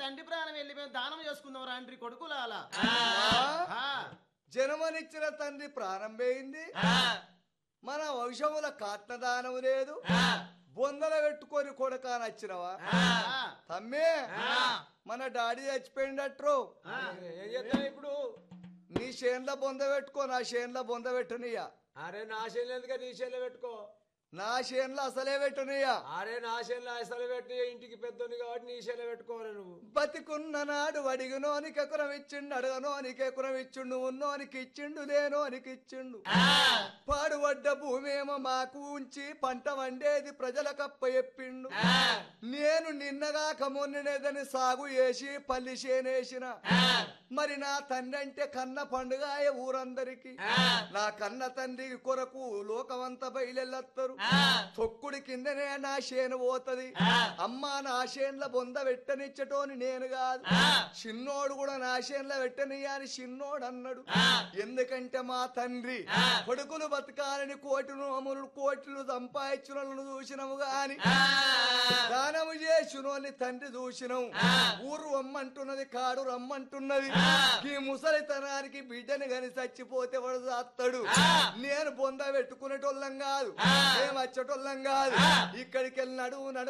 తండ్రి ప్రాణం వెళ్ళి మేము దానం చేసుకుందాం రాండ్రి కొడుకులాల ఆ, జన్మనిచ్చిన తండ్రి ప్రాణం పోయింది మన వంశముల కాత్నదానం లేదు బొందల పెట్టుకొని కొడక నచ్చినవా ఆ, తమ్మే మన డాడీ చచ్చిపోయిండట్రు ఏం చేద్దాం ఇప్పుడు నీ చేన్ల బొంద పెట్టుకో నా చేన్ల బొంద పెట్టనియా అరే నా చేనులు ఎందుకు నీ చేనులో పెట్టుకో నా చేన్ల అసలే పెట్టనియా అరే నా చేనులో అసలు పెట్టి ఇంటికి పెద్దోని కాబట్టి నీ చేనులో పెట్టుకోవాలి నువ్వు బతికున్న నాడు అడిగినోనికి ఎకురం ఇచ్చిండు అడగనోనికి ఎకురం ఇచ్చిండు ఉన్నోనికి ఇచ్చిండు లేనోనికి ఇచ్చిండు పాడుబడ్డ భూమేమో మాకు ఉంచి పంట వండేది ప్రజలకప్ప చెప్పిండు నేను నిన్నగాక మొన్ననేదని సాగు చేసి పల్లి చేనేసిన మరి నా తండ్రి అంటే కన్న పండుగాయ ఊరందరికి నా కన్న తండ్రి కొరకు లోకమంతా బయలెళ్ళత్తరు తొక్కుడి కిందనే నా చేను పోతది అమ్మా నా చేన్ల బొంద పెట్టనిచ్చటోని నేను కాదు చిన్నోడు కూడా నా చేన్ల పెట్టనియా అని చిన్నోడు అన్నాడు ఎందుకంటే మా తండ్రి కొడుకులు బతకాలని కోటి నోములు కోట్లు సంపాదించులను చూసినము గాని దానము చేసునోని తండ్రి చూసినాం ఊరు రమ్మంటున్నది కాడు రమ్మంటున్నది ఈ ముసలితనానికి బిడ్డని గని చచ్చిపోతే వాడు చేస్తాడు నేను బొంద పెట్టుకునేటోళ్ళం కాదు మేము వచ్చేటోళ్ళం కాదు ఇక్కడికి వెళ్ళి నడువు నడువు